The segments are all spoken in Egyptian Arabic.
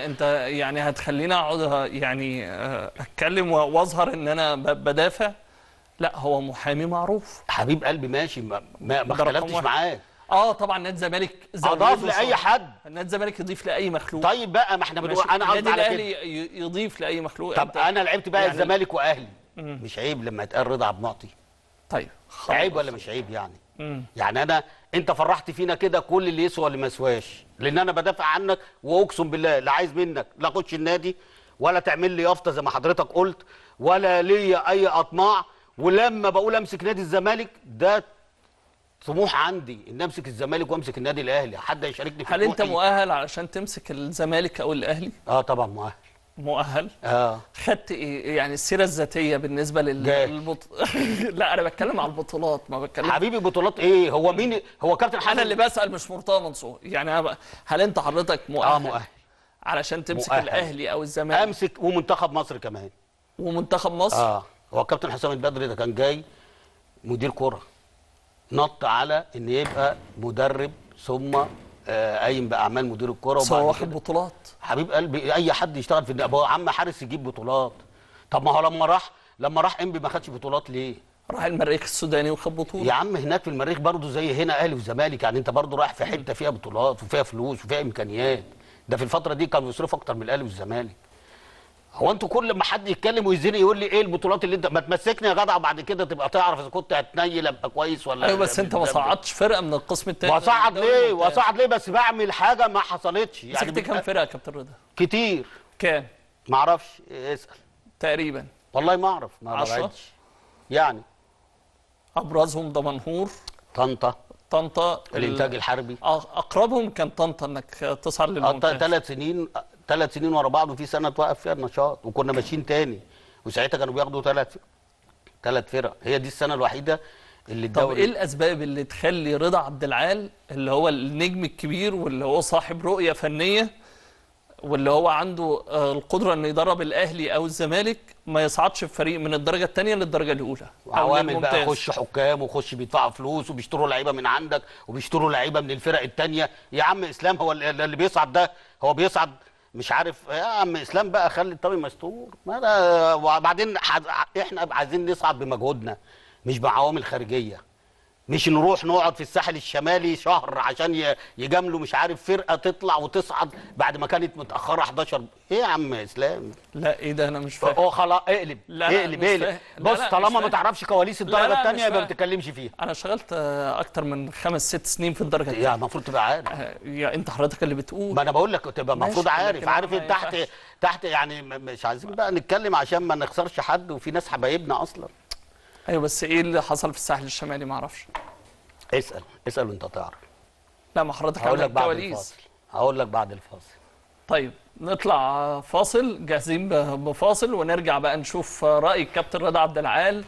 انت يعني هتخليني اقعد يعني آه، اتكلم واظهر ان انا ب- بدافع لا هو محامي معروف حبيب قلبي ماشي ما, ما, ما ده رقم اختلفتش واحد. معاك اه طبعا نادي الزمالك اضاف زوده لاي شوية. حد نادي الزمالك يضيف لاي مخلوق طيب بقى ما احنا بنقول ماشي. انا قصدي النادي على كده الاهلي ي- يضيف لاي مخلوق طب أنت- انا لعبت بقى يعني- الزمالك واهلي مش عيب لما يتقال رضا عبد المعطي طيب عيب ولا مش عيب يعني مم. يعني انا انت فرحت فينا كده كل اللي يسوى اللي ما يسواش لان انا بدافع عنك واقسم بالله لا عايز منك لا اخش النادي ولا تعمل لي يافطه زي ما حضرتك قلت ولا ليا اي اطماع ولما بقول امسك نادي الزمالك ده طموح عندي ان امسك الزمالك وامسك النادي الاهلي حد يشاركني في هل انت طموحي؟ مؤهل علشان تمسك الزمالك او الاهلي اه طبعا مؤهل مؤهل اه خدت ايه يعني السيره الذاتيه بالنسبه لل جاهل. للبط... لا انا بتكلم على البطولات ما بتكلم حبيبي بطولات ايه هو مين هو كابتن حسن انا اللي بسال مش مرتضى منصور يعني أنا ب... هل انت حضرتك مؤهل, اه مؤهل علشان تمسك مؤهل. الاهلي او الزمالك امسك ومنتخب مصر كمان ومنتخب مصر اه هو الكابتن حسام البدري ده كان جاي مدير كرة نط على ان يبقى مدرب ثم آه، قايم باعمال مدير الكرة بس هو وبعد واخد كده بطولات حبيب قلبي اي حد يشتغل في النادي هو عم حارس يجيب بطولات طب ما هو لما راح لما راح انبي ما خدش بطولات ليه؟ راح المريخ السوداني وخد بطوله يا عم هناك في المريخ برضه زي هنا اهلي وزمالك يعني انت برضه رايح في حته فيها بطولات وفيها فلوس وفيها امكانيات ده في الفتره دي كانوا يصرفوا اكتر من الاهلي والزمالك هو انتوا كل ما حد يتكلم ويزني يقول لي ايه البطولات اللي انت ما تمسكني يا جدع بعد كده تبقى تعرف اذا كنت هتنيل ابقى كويس ولا ايوه بس انت ما صعدتش فرقه من القسم الثاني واصعد ليه واصعد ليه بس بعمل حاجه ما حصلتش يعني مسكت كام بيبقى فرقه يا كابتن رضا كتير كام ما اعرفش اسال تقريبا والله ما اعرف ما عشرة؟ بعدش يعني ابرزهم دمنهور طنطا طنطا ال- الانتاج الحربي أ- اقربهم كان طنطا انك تصعد للممتاز ثلاث سنين ثلاث سنين ورا بعض وفي سنه توقف فيها النشاط وكنا ماشيين تاني وساعتها كانوا بياخدوا ثلاث ثلاث فرق هي دي السنه الوحيده اللي طب الدوري ايه الاسباب اللي تخلي رضا عبد العال اللي هو النجم الكبير واللي هو صاحب رؤيه فنيه واللي هو عنده آه، القدره انه يدرب الاهلي او الزمالك ما يصعدش في فريق من الدرجه الثانيه للدرجه الاولى أو عوامل بقى للممتاز. يخش حكام ويخش بيدفعوا فلوس وبيشتروا لعيبه من عندك وبيشتروا لعيبه من الفرق التانية يا عم اسلام هو اللي اللي بيصعد ده هو بيصعد مش عارف يا عم اسلام بقى خلي الطريق مستور ما ده وبعدين حد- احنا عايزين نصعد بمجهودنا مش بعوامل خارجيه مش نروح نقعد في الساحل الشمالي شهر عشان ي- يجاملوا مش عارف فرقه تطلع وتصعد بعد ما كانت متاخره 11 ايه يا عم اسلام لا ايه ده انا مش فاهم هو خلاص اقلب لا، لا، اقلب مش اقلب فاهم. لا، بص لا، مش طالما ما فاهم. تعرفش كواليس لا، الدرجه لا، الثانيه مش يبقى ما فاهم. تتكلمش فيها انا اشتغلت آه، اكتر من خمس ست سنين في الدرجه الثانيه يا المفروض تبقى عارف يا انت حضرتك اللي بتقول ما انا بقول لك تبقى ماشي، المفروض عارف لكن عارف ما انت تحت ينفعش. تحت يعني م- مش عايزين بقى نتكلم عشان ما نخسرش حد وفي ناس حبايبنا اصلا ايوه بس ايه اللي حصل في الساحل الشمالي ما اعرفش اسال اسال وانت تعرف لا ما حضرتك هقول لك عندك بعد كواليس الفاصل هقول لك بعد الفاصل طيب نطلع فاصل جاهزين ب- بفاصل ونرجع بقى نشوف رأي الكابتن رضا عبد العال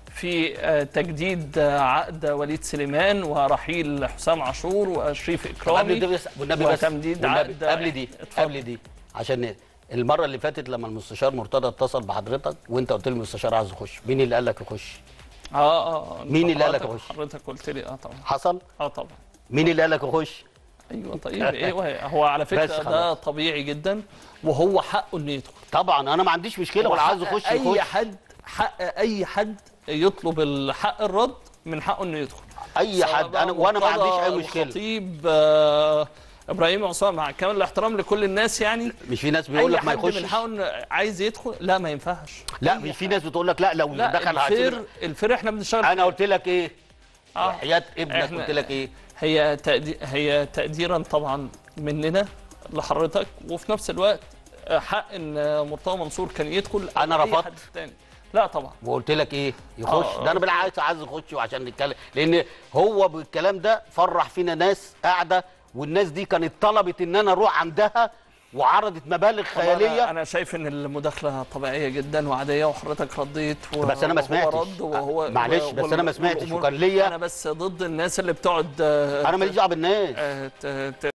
في آه، تجديد آه، عقد وليد سليمان ورحيل حسام عاشور وشريف طب قبل إكرامي دي بس والنبي بس وتمديد والنبي عقد قبل دي اتفضل. قبل دي عشان المره اللي فاتت لما المستشار مرتضى اتصل بحضرتك وانت قلت لي المستشار عايز يخش مين اللي قال لك يخش اه اه أنت مين اللي قال لك حضرتك- يخش؟ حضرتك قلت لي اه طبعا حصل اه طبعا مين اللي قال لك يخش ايوه طيب ايه وهي- هو على بس فكره ده خلاص. طبيعي جدا وهو حقه انه يدخل طبعا انا ما عنديش مشكله ولا عايز يخش اي يخش حد حق اي حد يطلب الحق الرد من حقه انه يدخل اي سواء حد بقى انا وانا ما مرتضى، عنديش اي مشكله الخطيب آه، ابراهيم عصام مع كامل الاحترام لكل الناس يعني مش في ناس بيقول اي لك ما حد من يخشش حقه إنه عايز يدخل لا ما ينفعش لا أي مش في حد. ناس بتقول لك لا لو لا دخل الفير هسيب الفير احنا بنشتغل انا قلت لك ايه آه. وحياه ابنك إحنا- قلت لك ايه هي تقدي... هي تقديرا طبعا مننا لحضرتك وفي نفس الوقت آه، حق ان آه، مرتضى منصور كان يدخل أو أنا أي رفضت. حد تاني لا طبعا وقلت لك ايه يخش آه. ده انا بالعكس عايز يخش وعشان نتكلم لان هو بالكلام ده فرح فينا ناس قاعده والناس دي كانت طلبت ان انا اروح عندها وعرضت مبالغ طبعاً أنا, خياليه انا شايف ان المداخله طبيعيه جدا وعاديه وحضرتك رديت و... بس أنا ما وهو سمعتش. رد وهو معلش، و- بس أنا ما والأمور- سمعتش، وكان ليا- انا بس ضد الناس اللي بتقعد آه، انا ماليش دعوه بالناس آه، ت- ت-